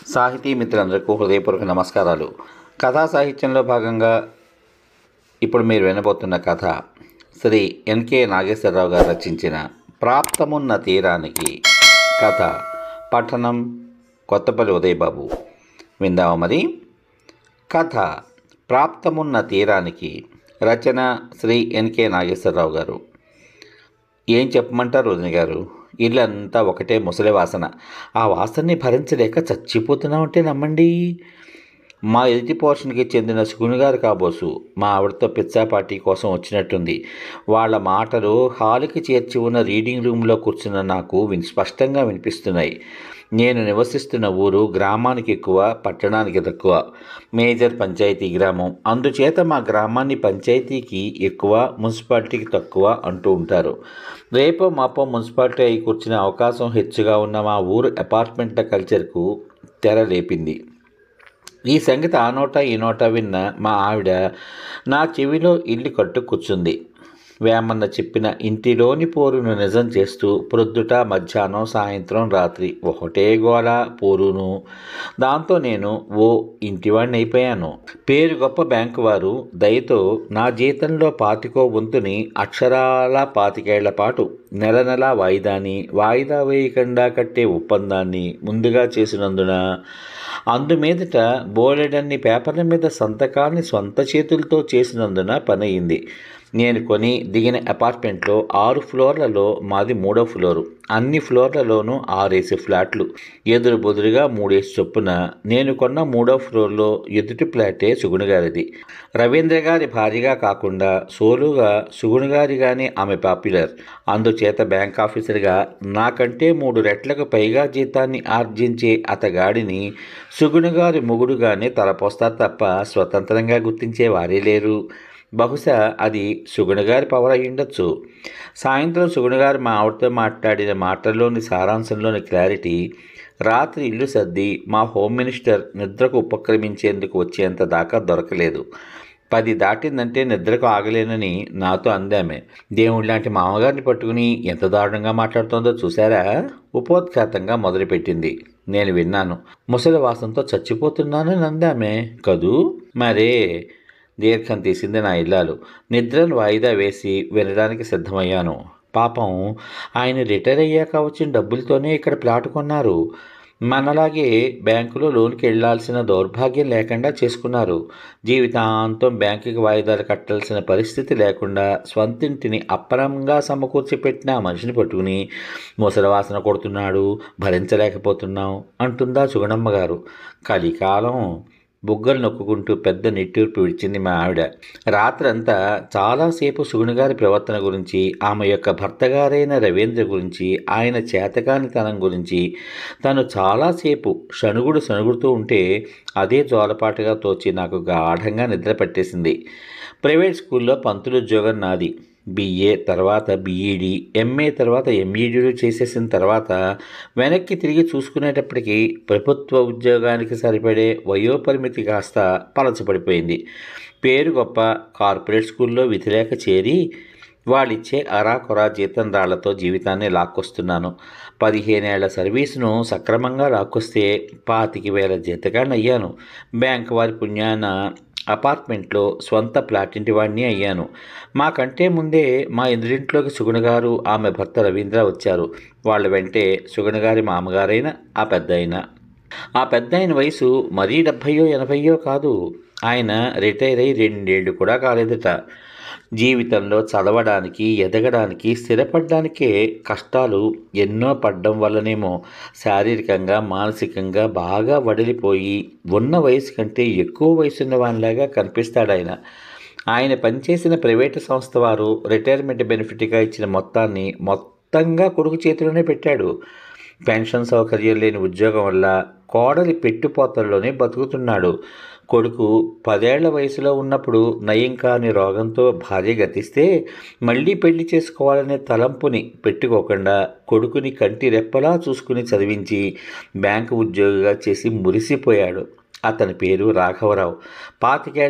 సాహితీ మిత్రులందరికీ హృదయపూర్వక నమస్కారాలు కథా సాహిత్యంలో భాగంగా ఇప్పుడు మీరు వినబోతున్న కథ శ్రీ ఎన్కే నాగేశ్వరరావు గారు రచించిన ప్రాప్తమున్న తీరానికి కథ పఠనం కొత్తపల్లి ఉదయబాబు విందామా మరి కథ ప్రాప్తమున్న తీరానికి రచన శ్రీ ఎన్కే నాగేశ్వరరావు గారు ఏం చెప్పమంటారు వదిన గారు ఇల్లంతా ఒకటే ముసలి వాసన ఆ వాసనని భరించలేక చచ్చిపోతున్నామంటే నమ్మండి మా ఎదుటి పోర్షన్కి చెందిన సుగుణి గారు కాబోసు మా ఆవిడతో పిచ్చా పార్టీ కోసం వచ్చినట్టుంది వాళ్ళ మాటలు హాలుకి చేర్చి ఉన్న రీడింగ్ రూమ్లో కూర్చున్న నాకు విన్ స్పష్టంగా వినిపిస్తున్నాయి నేను నివసిస్తున్న ఊరు గ్రామానికి ఎక్కువ పట్టణానికి తక్కువ మేజర్ పంచాయతీ గ్రామం అందుచేత మా గ్రామాన్ని పంచాయతీకి ఎక్కువ మున్సిపాలిటీకి తక్కువ అంటూ ఉంటారు రేపో మాపో మున్సిపాలిటీ అయి కూర్చునే అవకాశం హెచ్చుగా ఉన్న మా ఊరు అపార్ట్మెంట్ల కల్చర్కు తెర లేపింది ఈ సంగతి ఆ నోట ఈ నోట విన్న మా ఆవిడ నా చెవిలో ఇల్లు కట్టు కూర్చుంది వేమన్న చెప్పిన ఇంటిలోని పోరును నిజం చేస్తూ ప్రొద్దుట మధ్యాహ్నం సాయంత్రం రాత్రి ఒకటే గోల పోరును దాంతో నేను ఓ ఇంటివాడిని అయిపోయాను పేరు గొప్ప బ్యాంకు వారు దయతో నా జీతంలో పాతికో వంతుని అక్షరాల పాతికేళ్ల పాటు నెల నెల వాయిదాని వాయిదా వేయకుండా కట్టే ఒప్పందాన్ని ముందుగా చేసినందున అందుమీదట బోలెడన్ని పేపర్ల మీద సంతకాన్ని సొంత చేతులతో చేసినందున పని అయింది నేను కొని దిగిన అపార్ట్మెంట్లో ఆరు ఫ్లోర్లలో మాది మూడో ఫ్లోరు అన్ని ఫ్లోర్లలోనూ ఆరేసి ఫ్లాట్లు ఎదురు బొదురుగా మూడేసి చొప్పున నేను కొన్న మూడో ఫ్లోర్లో ఎదుటి ఫ్లాటే సుగుణి గారిది రవీంద్ర గారి భార్యగా కాకుండా సోలుగా సుగుణి గారిగానే ఆమె పాపులర్ అందుచేత బ్యాంక్ ఆఫీసర్గా నాకంటే మూడు రెట్లకు పైగా జీతాన్ని ఆర్జించే అతగాడిని సుగుణి గారి మొగుడుగానే తలపోస్తారు తప్ప స్వతంత్రంగా గుర్తించే వారే లేరు బహుశా అది సుగుణగారి పవర్ అయి ఉండొచ్చు సాయంత్రం సుగుణగారు మా ఆవిడతో మాట్లాడిన మాటల్లోని సారాంశంలోని క్లారిటీ రాత్రి ఇల్లు సర్ది మా హోమ్ మినిస్టర్ నిద్రకు ఉపక్రమించేందుకు వచ్చేంత దాకా దొరకలేదు పది దాటిందంటే నిద్రకు ఆగలేనని నాతో అందామే దేవుడి లాంటి మామగారిని పట్టుకుని ఎంత దారుణంగా మాట్లాడుతోందో చూసారా ఉపోద్ఘాతంగా మొదలుపెట్టింది నేను విన్నాను ముసలి వాసంతో చచ్చిపోతున్నానని అందామే కదూ మరే దీర్ఘం తీసింది నా ఇల్లాలు నిద్రను వాయిదా వేసి వినడానికి సిద్ధమయ్యాను పాపం ఆయన రిటైర్ అయ్యాక వచ్చిన డబ్బులతోనే ఇక్కడ ప్లాట్ కొన్నారు మనలాగే బ్యాంకులో లోన్కి వెళ్లాల్సిన దౌర్భాగ్యం లేకుండా చేసుకున్నారు జీవితాంతం బ్యాంకుకి వాయిదాలు కట్టాల్సిన పరిస్థితి లేకుండా స్వంతింటిని అప్పరంగా సమకూర్చి పెట్టిన ఆ మనిషిని పట్టుకుని ముసలవాసన కొడుతున్నాడు భరించలేకపోతున్నాం అంటుందా సుగణమ్మ గారు కలికాలం బుగ్గలు నొక్కుంటూ పెద్ద నిట్టూర్పు విడిచింది మా ఆవిడ రాత్రంతా చాలాసేపు సుగుణగారి ప్రవర్తన గురించి ఆమె యొక్క భర్తగారైన రవీంద్ర గురించి ఆయన చేతకానితనం గురించి తను చాలాసేపు షణుగుడు సణుగుడుతూ ఉంటే అదే జోలపాటుగా తోచి నాకు గాఢంగా నిద్ర పట్టేసింది ప్రైవేట్ స్కూల్లో పంతులు ఉద్యోగం నాది బీఏ తర్వాత బీఈడి ఎంఏ తర్వాత ఎంఈడీలు చేసేసిన తర్వాత వెనక్కి తిరిగి చూసుకునేటప్పటికీ ప్రభుత్వ ఉద్యోగానికి సరిపడే వయోపరిమితి కాస్త పలచబడిపోయింది పేరు గొప్ప కార్పొరేట్ స్కూల్లో విధిలేక చేరి వాళ్ళిచ్చే అరాకొరా జీతం రాళ్లతో జీవితాన్ని లాక్కొస్తున్నాను పదిహేనేళ్ల సర్వీసును సక్రమంగా లాక్కొస్తే పాతికి వేల జీతగాడిని అయ్యాను బ్యాంక్ వారి పుణ్యాన అపార్ట్మెంట్లో స్వంత ప్లాటింటి వాడిని అయ్యాను మాకంటే ముందే మా ఎదురింట్లోకి సుగుణగారు ఆమె భర్త రవీంద్ర వచ్చారు వాళ్ళ వెంటే సుగుణగారి మామగారైన ఆ పెద్ద ఆ పెద్ద వయసు మరీ డెబ్భయో ఎనభయో కాదు ఆయన రిటైర్ అయి రెండేళ్లు కూడా కాలేదట జీవితంలో చదవడానికి ఎదగడానికి స్థిరపడడానికే కష్టాలు ఎన్నో పడ్డం వల్లనేమో శారీరకంగా మానసికంగా బాగా వడిలిపోయి ఉన్న వయసు కంటే ఎక్కువ వయసున్న వానిలాగా కనిపిస్తాడు ఆయన ఆయన పనిచేసిన ప్రైవేటు సంస్థ వారు రిటైర్మెంట్ బెనిఫిట్గా ఇచ్చిన మొత్తాన్ని మొత్తంగా కొడుకు చేతిలోనే పెట్టాడు పెన్షన్ సౌకర్యం లేని ఉద్యోగం వల్ల కోడలి పెట్టుపోతల్లోనే బతుకుతున్నాడు కొడుకు పదేళ్ల వయసులో ఉన్నప్పుడు నయం కాని రోగంతో భార్య గతిస్తే మళ్ళీ పెళ్లి చేసుకోవాలనే తలంపుని పెట్టుకోకుండా కొడుకుని కంటి రెప్పలా చూసుకుని చదివించి బ్యాంకు ఉద్యోగిగా చేసి మురిసిపోయాడు అతని పేరు రాఘవరావు పాతికేళ్ల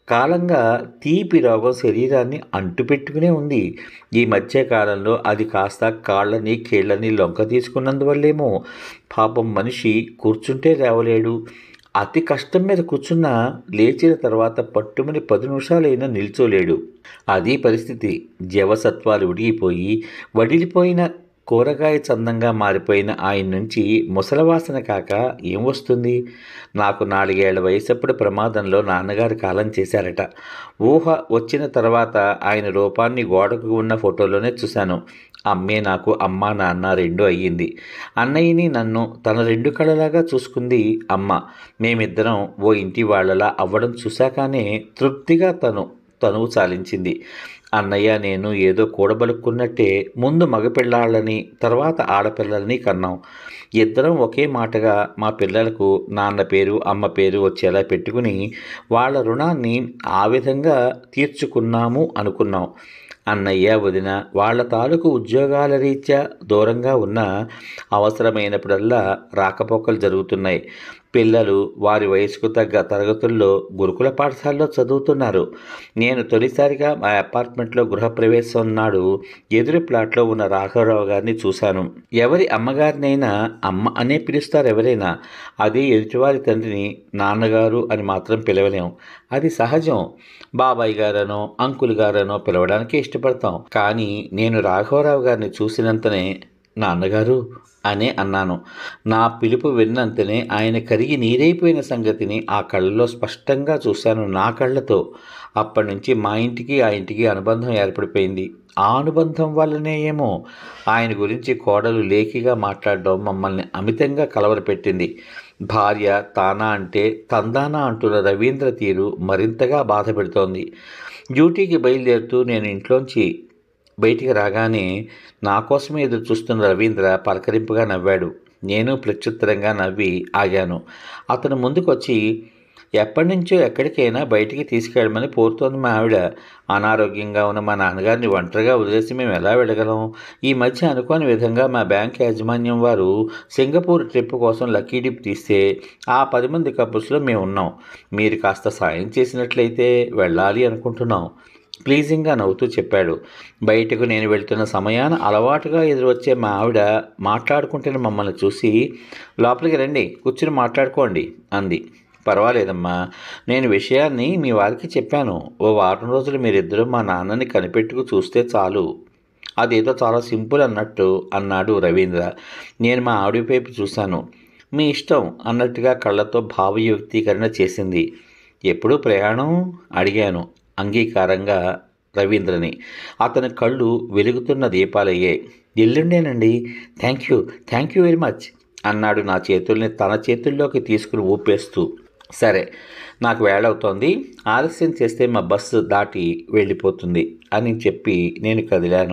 కాలంగా తీపి రోగం శరీరాన్ని అంటుపెట్టుకునే ఉంది ఈ మధ్య కాలంలో అది కాస్త కాళ్ళని కీళ్ళని లొంక తీసుకున్నందువల్లేమో పాపం మనిషి కూర్చుంటే లేవలేడు అతి కష్టం మీద కూర్చున్నా లేచిన తర్వాత పట్టుమని పది నిమిషాలైనా నిల్చోలేడు అది పరిస్థితి జవసత్వాలు ఉడిగిపోయి వడిలిపోయిన కూరగాయ చందంగా మారిపోయిన ఆయన నుంచి ముసలవాసన కాక ఏం వస్తుంది నాకు నాలుగేళ్ల వయసప్పుడు ప్రమాదంలో నాన్నగారు కాలం చేశారట ఊహ వచ్చిన తర్వాత ఆయన రూపాన్ని గోడకు ఉన్న ఫోటోలోనే చూశాను అమ్మే నాకు అమ్మ నాన్న రెండు అయ్యింది అన్నయ్యని నన్ను తన రెండు కళ్ళలాగా చూసుకుంది అమ్మ మేమిద్దరం ఓ ఇంటి వాళ్ళలా అవ్వడం చూశాకానే తృప్తిగా తను తనువు చాలించింది అన్నయ్య నేను ఏదో కూడబలుక్కున్నట్టే ముందు మగపిల్లాళ్ళని తర్వాత ఆడపిల్లల్ని కన్నాం ఇద్దరం ఒకే మాటగా మా పిల్లలకు నాన్న పేరు అమ్మ పేరు వచ్చేలా పెట్టుకుని వాళ్ళ రుణాన్ని ఆ విధంగా తీర్చుకున్నాము అనుకున్నాం అన్నయ్య వదిన వాళ్ళ తాలూకు ఉద్యోగాల రీత్యా దూరంగా ఉన్న అవసరమైనప్పుడల్లా రాకపోకలు జరుగుతున్నాయి పిల్లలు వారి వయసుకు తగ్గ తరగతుల్లో గురుకుల పాఠశాలలో చదువుతున్నారు నేను తొలిసారిగా మా అపార్ట్మెంట్లో గృహప్రవేశం నాడు ఎదురు ప్లాట్లో ఉన్న రాఘవరావు గారిని చూశాను ఎవరి అమ్మగారినైనా అమ్మ అనే పిలుస్తారు ఎవరైనా అదే ఎదుటివారి తండ్రిని నాన్నగారు అని మాత్రం పిలవలేం అది సహజం బాబాయ్ గారనో అంకుల్ గారనో పిలవడానికి ఇష్టపడతాం కానీ నేను రాఘవరావు గారిని చూసినంతనే నాన్నగారు అనే అన్నాను నా పిలుపు విన్నంతనే ఆయన కరిగి నీరైపోయిన సంగతిని ఆ కళ్ళలో స్పష్టంగా చూశాను నా కళ్ళతో అప్పటి నుంచి మా ఇంటికి ఆ ఇంటికి అనుబంధం ఏర్పడిపోయింది ఆ అనుబంధం వల్లనే ఏమో ఆయన గురించి కోడలు లేఖిగా మాట్లాడడం మమ్మల్ని అమితంగా కలవరపెట్టింది భార్య తానా అంటే తందానా అంటున్న రవీంద్ర తీరు మరింతగా బాధ పెడుతోంది డ్యూటీకి బయలుదేరుతూ నేను ఇంట్లోంచి బయటికి రాగానే నా కోసమే ఎదురు చూస్తున్న రవీంద్ర పలకరింపుగా నవ్వాడు నేను ప్రత్యుత్తరంగా నవ్వి ఆగాను అతను ముందుకొచ్చి ఎప్పటి నుంచో ఎక్కడికైనా బయటికి తీసుకెళ్ళమని పోరుతోంది మా ఆవిడ అనారోగ్యంగా ఉన్న మా నాన్నగారిని ఒంటరిగా వదిలేసి మేము ఎలా వెళ్ళగలం ఈ మధ్య అనుకోని విధంగా మా బ్యాంక్ యాజమాన్యం వారు సింగపూర్ ట్రిప్ కోసం లక్కీ డిప్ తీస్తే ఆ పది మంది కపుల్స్లో మేము ఉన్నాం మీరు కాస్త సాయం చేసినట్లయితే వెళ్ళాలి అనుకుంటున్నాం ప్లీజింగ్గా నవ్వుతూ చెప్పాడు బయటకు నేను వెళ్తున్న సమయాన అలవాటుగా ఎదురొచ్చే మా ఆవిడ మాట్లాడుకుంటున్న మమ్మల్ని చూసి లోపలికి రండి కూర్చుని మాట్లాడుకోండి అంది పర్వాలేదమ్మా నేను విషయాన్ని మీ వారికి చెప్పాను ఓ వారం రోజులు మీరిద్దరూ మా నాన్నని కనిపెట్టుకు చూస్తే చాలు అదేదో చాలా సింపుల్ అన్నట్టు అన్నాడు రవీంద్ర నేను మా ఆవిడ వైపు చూశాను మీ ఇష్టం అన్నట్టుగా కళ్ళతో భావ వ్యక్తీకరణ చేసింది ఎప్పుడు ప్రయాణం అడిగాను అంగీకారంగా రవీంద్రని అతని కళ్ళు వెలుగుతున్న దీపాలయ్యాయి ఎల్లుండేనండి thank you thank you very much అన్నాడు నా చేతుల్ని తన చేతుల్లోకి తీసుకుని ఊపేస్తూ సరే నాకు వేళవుతోంది ఆలస్యం చేస్తే మా బస్సు దాటి వెళ్ళిపోతుంది అని చెప్పి నేను కదిలాను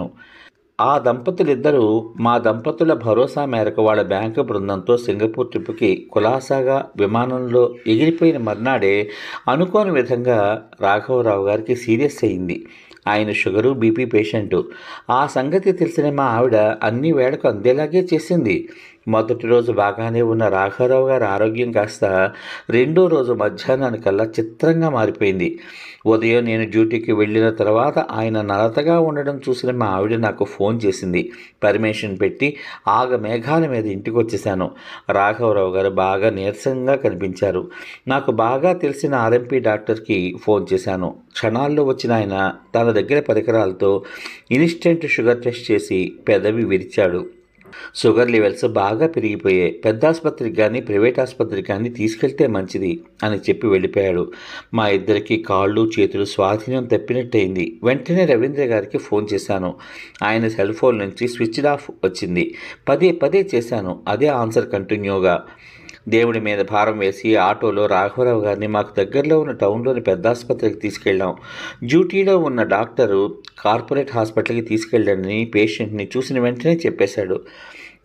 ఆ దంపతులిద్దరూ మా దంపతుల భరోసా మేరకు వాళ్ళ బ్యాంకు బృందంతో సింగపూర్ ట్రిప్కి కులాసాగా విమానంలో ఎగిరిపోయిన మర్నాడే అనుకోని విధంగా రాఘవరావు గారికి సీరియస్ అయింది ఆయన షుగరు బీపీ పేషెంటు ఆ సంగతి తెలిసిన మా ఆవిడ అన్ని వేళకు అందేలాగే చేసింది మొదటి రోజు బాగానే ఉన్న రాఘవరావు గారి ఆరోగ్యం కాస్త రెండో రోజు మధ్యాహ్నానికల్లా చిత్రంగా మారిపోయింది ఉదయం నేను డ్యూటీకి వెళ్ళిన తర్వాత ఆయన నలతగా ఉండడం చూసిన మా ఆవిడ నాకు ఫోన్ చేసింది పర్మిషన్ పెట్టి ఆగ మేఘాల మీద ఇంటికి వచ్చేసాను రాఘవరావు గారు బాగా నీరసంగా కనిపించారు నాకు బాగా తెలిసిన ఆర్ఎంపీ డాక్టర్కి ఫోన్ చేశాను క్షణాల్లో వచ్చిన ఆయన తన దగ్గర పరికరాలతో ఇన్స్టెంట్ షుగర్ టెస్ట్ చేసి పెదవి విరిచాడు షుగర్ లెవెల్స్ బాగా పెరిగిపోయాయి పెద్ద ఆసుపత్రికి కానీ ప్రైవేట్ ఆసుపత్రికి కానీ తీసుకెళ్తే మంచిది అని చెప్పి వెళ్ళిపోయాడు మా ఇద్దరికి కాళ్ళు చేతులు స్వాధీనం తప్పినట్టయింది వెంటనే రవీంద్ర గారికి ఫోన్ చేశాను ఆయన సెల్ ఫోన్ నుంచి స్విచ్ ఆఫ్ వచ్చింది పదే పదే చేశాను అదే ఆన్సర్ కంటిన్యూగా దేవుడి మీద భారం వేసి ఆటోలో రాఘవరావు గారిని మాకు దగ్గరలో ఉన్న టౌన్లోని పెద్ద ఆసుపత్రికి తీసుకెళ్ళాం డ్యూటీలో ఉన్న డాక్టరు కార్పొరేట్ హాస్పిటల్కి తీసుకెళ్ళండి పేషెంట్ని చూసిన వెంటనే చెప్పేశాడు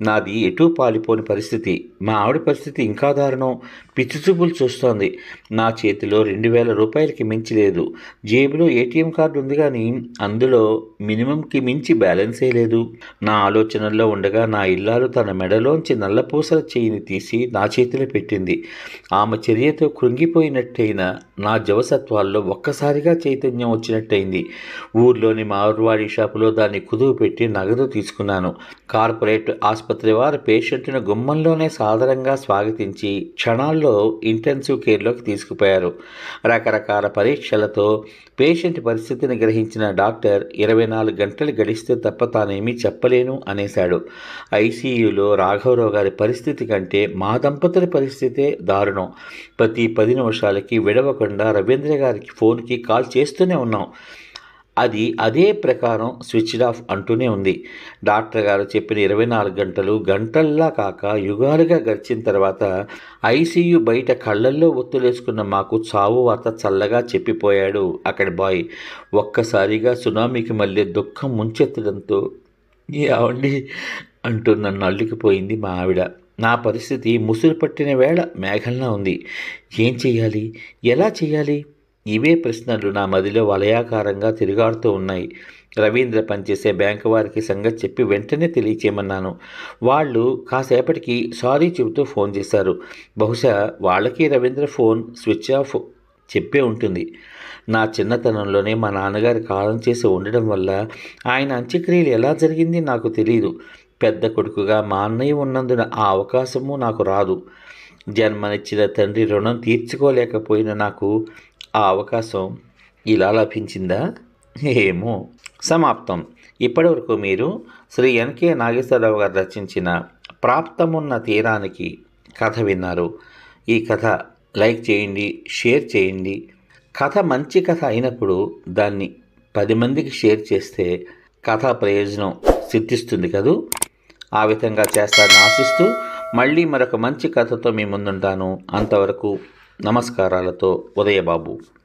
నాది ఎటూ పాలిపోని పరిస్థితి మా ఆవిడ పరిస్థితి ఇంకా దారుణం పిచ్చి చూపులు చూస్తోంది నా చేతిలో రెండు వేల రూపాయలకి మించి లేదు జేబులో ఏటీఎం కార్డు ఉంది కానీ అందులో మినిమంకి మించి బ్యాలెన్సే లేదు నా ఆలోచనల్లో ఉండగా నా ఇల్లాలు తన మెడలోంచి నల్లపూసల చేయిని తీసి నా చేతిలో పెట్టింది ఆమె చర్యతో కృంగిపోయినట్టయిన నా జవసత్వాల్లో ఒక్కసారిగా చైతన్యం వచ్చినట్టయింది ఊర్లోని మార్వాడి షాపులో దాన్ని కుదువు పెట్టి నగదు తీసుకున్నాను కార్పొరేట్ ఆసుపత్రి వారు పేషెంట్ను గుమ్మంలోనే సాదరంగా స్వాగతించి క్షణాల్లో ఇంటెన్సివ్ కేర్లోకి తీసుకుపోయారు రకరకాల పరీక్షలతో పేషెంట్ పరిస్థితిని గ్రహించిన డాక్టర్ ఇరవై నాలుగు గంటలు గడిస్తే తప్ప తానేమీ చెప్పలేను అనేశాడు ఐసీయూలో రాఘవరావు గారి పరిస్థితి కంటే మా దంపతుల పరిస్థితే దారుణం ప్రతి పది నిమిషాలకి విడవకుండా రవీంద్ర గారికి ఫోన్కి కాల్ చేస్తూనే ఉన్నాం అది అదే ప్రకారం స్విచ్డ్ ఆఫ్ అంటూనే ఉంది డాక్టర్ గారు చెప్పిన ఇరవై నాలుగు గంటలు గంటల్లా కాక యుగాలుగా గడిచిన తర్వాత ఐసీయూ బయట కళ్ళల్లో ఒత్తులేసుకున్న మాకు చావు వార్త చల్లగా చెప్పిపోయాడు అక్కడి బాయ్ ఒక్కసారిగా సునామీకి మళ్ళీ దుఃఖం ముంచెత్తడంతో ఏమండి అంటూ నన్ను అల్లుకుపోయింది మా ఆవిడ నా పరిస్థితి ముసురు పట్టిన వేళ మేఘంలా ఉంది ఏం చెయ్యాలి ఎలా చెయ్యాలి ఇవే ప్రశ్నలు నా మదిలో వలయాకారంగా తిరుగాడుతూ ఉన్నాయి రవీంద్ర పనిచేసే బ్యాంకు వారికి సంగతి చెప్పి వెంటనే తెలియచేయమన్నాను వాళ్ళు కాసేపటికి సారీ చెబుతూ ఫోన్ చేశారు బహుశా వాళ్ళకి రవీంద్ర ఫోన్ స్విచ్ ఆఫ్ చెప్పే ఉంటుంది నా చిన్నతనంలోనే మా నాన్నగారి కాలం చేసి ఉండడం వల్ల ఆయన అంత్యక్రియలు ఎలా జరిగింది నాకు తెలియదు పెద్ద కొడుకుగా మా అన్నయ్య ఉన్నందున ఆ అవకాశము నాకు రాదు జన్మనిచ్చిన తండ్రి రుణం తీర్చుకోలేకపోయిన నాకు ఆ అవకాశం ఇలా లభించిందా ఏమో సమాప్తం ఇప్పటివరకు మీరు శ్రీ ఎన్కే నాగేశ్వరరావు గారు రచించిన ప్రాప్తమున్న తీరానికి కథ విన్నారు ఈ కథ లైక్ చేయండి షేర్ చేయండి కథ మంచి కథ అయినప్పుడు దాన్ని పది మందికి షేర్ చేస్తే కథా ప్రయోజనం సిద్ధిస్తుంది కదూ ఆ విధంగా చేస్తారని ఆశిస్తూ మళ్ళీ మరొక మంచి కథతో మీ ముందుంటాను అంతవరకు నమస్కారాలతో ఉదయబాబు